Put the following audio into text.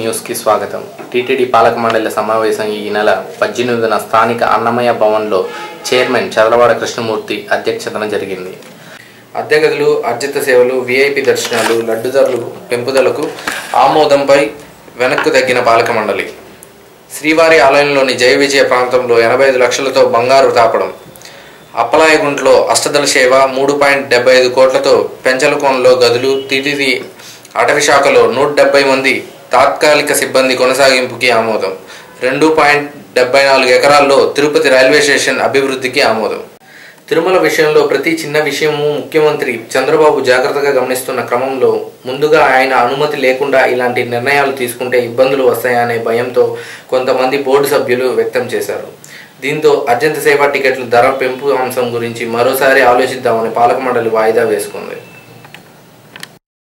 న్యూస్కి స్వాగతం టీటీడీ పాలక మండలి సమావేశం ఈ నెల పద్దెనిమిదిన స్థానిక అన్నమయ్య భవన్లో చైర్మన్ చదలవాడ కృష్ణమూర్తి అధ్యక్షతన జరిగింది అద్దె గదులు అర్జిత సేవలు విఐపి దర్శనాలు లడ్డు ధరలు పెంపుదలకు ఆమోదంపై వెనక్కు తగ్గిన పాలక మండలి శ్రీవారి ఆలయంలోని జయ విజయ ప్రాంతంలో ఎనభై ఐదు లక్షలతో బంగారు తాపడం అప్పలాయగుంట్లో అష్టదళ సేవ మూడు పాయింట్ డెబ్బై ఐదు కోట్లతో పెంచలకోనలో గదులు టీటీడీ అటవీ శాఖలో నూట డెబ్బై మంది తాత్కాలిక సిబ్బంది కొనసాగింపుకి ఆమోదం రెండు పాయింట్ డెబ్బై నాలుగు ఎకరాల్లో తిరుపతి రైల్వే స్టేషన్ అభివృద్ధికి ఆమోదం తిరుమల విషయంలో ప్రతి చిన్న విషయము ముఖ్యమంత్రి చంద్రబాబు జాగ్రత్తగా గమనిస్తున్న క్రమంలో ముందుగా ఆయన అనుమతి లేకుండా ఇలాంటి నిర్ణయాలు తీసుకుంటే ఇబ్బందులు వస్తాయనే భయంతో కొంతమంది బోర్డు సభ్యులు వ్యక్తం చేశారు దీంతో అర్జెంట్ సేవా టికెట్ల ధర పెంపు అంశం గురించి మరోసారి ఆలోచిద్దామని పాలక మండలి వాయిదా వేసుకుంది